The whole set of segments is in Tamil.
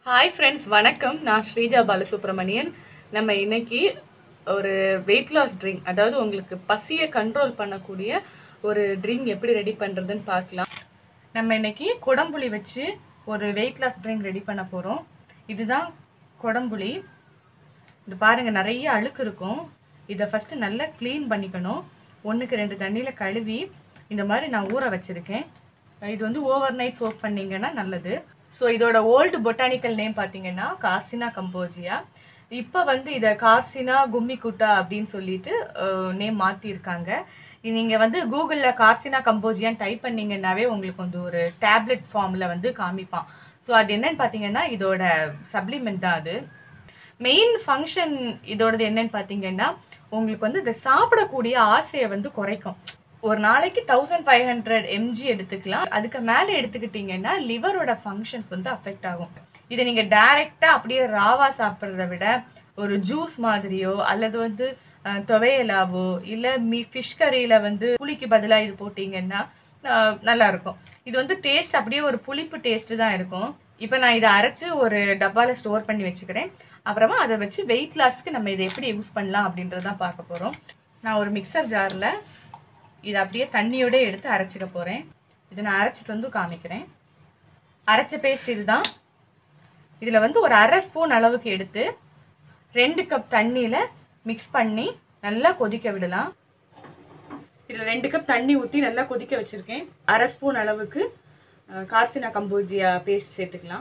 ஹாய் ஃப்ரெண்ட்ஸ் வணக்கம் நான் ஸ்ரீஜா பாலசுப்ரமணியன் நம்ம இன்னைக்கு ஒரு வெயிட் லாஸ் ட்ரிங்க் அதாவது உங்களுக்கு பசியை கண்ட்ரோல் பண்ணக்கூடிய ஒரு ட்ரிங்க் எப்படி ரெடி பண்ணுறதுன்னு பார்க்கலாம் நம்ம இன்னைக்கு குடம்புளி வச்சு ஒரு வெயிட் லாஸ் ட்ரிங்க் ரெடி பண்ண போகிறோம் இதுதான் குடம்புளி இது பாருங்க நிறைய அழுக்கு இருக்கும் இதை ஃபஸ்ட்டு நல்லா க்ளீன் பண்ணிக்கணும் ஒன்றுக்கு ரெண்டு தண்ணியில் கழுவி இந்த மாதிரி நான் ஊற வச்சுருக்கேன் இது வந்து ஓவர் நைட் சோப் பண்ணீங்கன்னா நல்லது ஸோ இதோட ஓல்டு பொட்டானிக்கல் நேம் பார்த்தீங்கன்னா கார்சினா கம்போஜியா இப்போ வந்து இதை கார்சினா கும்மிக்குட்டா அப்படின்னு சொல்லிட்டு நேம் மாற்றிருக்காங்க நீங்கள் வந்து கூகுளில் கார்சினா கம்போஜியான்னு டைப் பண்ணீங்கன்னாவே உங்களுக்கு வந்து ஒரு டேப்லெட் ஃபார்மில் வந்து காமிப்பான் ஸோ அது என்னன்னு பார்த்தீங்கன்னா இதோட சப்ளிமெண்ட் தான் அது மெயின் ஃபங்க்ஷன் இதோடது என்னன்னு பார்த்தீங்கன்னா உங்களுக்கு வந்து இதை சாப்பிடக்கூடிய ஆசையை வந்து குறைக்கும் ஒரு நாளைக்கு தௌசண்ட் ஃபைவ் ஹண்ட்ரட் எம்ஜி எடுத்துக்கலாம் அதுக்கு மேலே எடுத்துக்கிட்டீங்கன்னா லிவரோட ஃபங்க்ஷன்ஸ் வந்து அஃபெக்ட் ஆகும் இதை நீங்கள் டைரெக்டாக அப்படியே ராவா சாப்பிட்றத விட ஒரு ஜூஸ் மாதிரியோ அல்லது வந்து அஹ், துவையலாவோ இல்லை மீ ஃபிஷ் கறியில் வந்து புளிக்கு பதிலாக இது போட்டிங்கன்னா அஹ், நல்லா இருக்கும் இது வந்து டேஸ்ட் அப்படியே ஒரு புளிப்பு டேஸ்ட் தான் இருக்கும் இப்போ நான் இதை அரைச்சு ஒரு டப்பாவில் ஸ்டோர் பண்ணி வச்சுக்கிறேன் அப்புறமா அதை வச்சு வெயிட் லாஸ்க்கு நம்ம இதை எப்படி யூஸ் பண்ணலாம் அப்படின்றதான் பார்க்க போகிறோம் நான் ஒரு மிக்சர் ஜாரில் இதை அப்படியே தண்ணியோட எடுத்து அரைச்சிக்க போகிறேன் இதை நான் அரைச்சிட்டு வந்து காமிக்கிறேன் அரைச்ச பேஸ்ட் இதுதான் இதில் வந்து ஒரு அரை ஸ்பூன் அளவுக்கு எடுத்து ரெண்டு கப் தண்ணியில் மிக்ஸ் பண்ணி நல்லா கொதிக்க விடலாம் இதில் ரெண்டு கப் தண்ணி ஊற்றி நல்லா கொதிக்க வச்சுருக்கேன் அரை ஸ்பூன் அளவுக்கு அஹ், கார்சினா கம்போஜியா பேஸ்ட் சேர்த்துக்கலாம்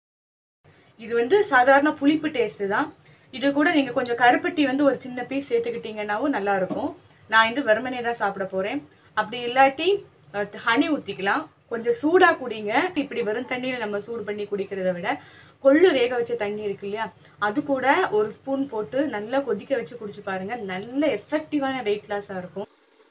இது வந்து சாதாரண புளிப்பு டேஸ்ட் தான் இது கூட நீங்கள் கொஞ்சம் கருப்பட்டி வந்து ஒரு சின்ன பீஸ் சேர்த்துக்கிட்டீங்கன்னாவும் நல்லா இருக்கும் நான் வந்து வெறுமனே தான் சாப்பிட போகிறேன் அப்படி இல்லாட்டி ஹனி ஊற்றிக்கலாம் கொஞ்சம் சூடாக குடிங்க இப்படி வெறும் தண்ணியில் நம்ம சூடு பண்ணி குடிக்கிறத விட கொள்ளு வேக வச்ச தண்ணி இருக்கு இல்லையா அது கூட ஒரு ஸ்பூன் போட்டு நல்லா கொதிக்க வச்சு குடிச்சு பாருங்க நல்ல எஃபெக்டிவான வெயிட் லாஸாக இருக்கும்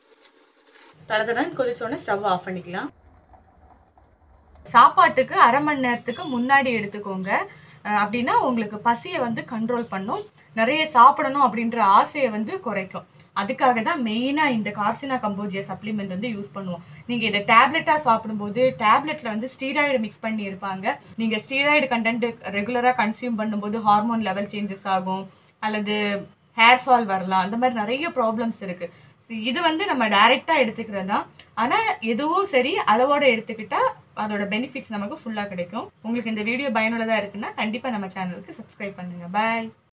தடதடன் கொதிச்சோடனே ஸ்டவ் ஆஃப் பண்ணிக்கலாம் சாப்பாட்டுக்கு அரை மணி நேரத்துக்கு முன்னாடி எடுத்துக்கோங்க அஹ் அப்படின்னா உங்களுக்கு பசியை வந்து கண்ட்ரோல் பண்ணும் நிறைய சாப்பிடணும் அப்படின்ற ஆசையை வந்து குறைக்கும் அதுக்காக தான் மெயினாக இந்த கார்சினா கம்போஜியா சப்ளிமெண்ட் வந்து யூஸ் பண்ணுவோம் நீங்கள் இதை டேப்லெட்டாக சாப்பிடும்போது டேப்லெட்டில் வந்து ஸ்டீராய்டு மிக்ஸ் பண்ணி இருப்பாங்க நீங்கள் ஸ்டீராய்டு கண்டென்ட் ரெகுலராக கன்சியூம் பண்ணும்போது ஹார்மோன் லெவல் சேஞ்சஸ் ஆகும் அல்லது ஹேர் ஃபால் வரலாம் அந்த மாதிரி நிறைய ப்ராப்ளம்ஸ் இருக்கு So, இது வந்து நம்ம டைரெக்டா எடுத்துக்கிறது தான் ஆனால் எதுவும் சரி அளவோட எடுத்துக்கிட்டா அதோட பெனிஃபிட்ஸ் நமக்கு ஃபுல்லாக கிடைக்கும் உங்களுக்கு இந்த வீடியோ பயனுள்ளதாக இருக்குன்னா கண்டிப்பாக நம்ம சேனலுக்கு சப்ஸ்கிரைப் பண்ணுங்க பாய்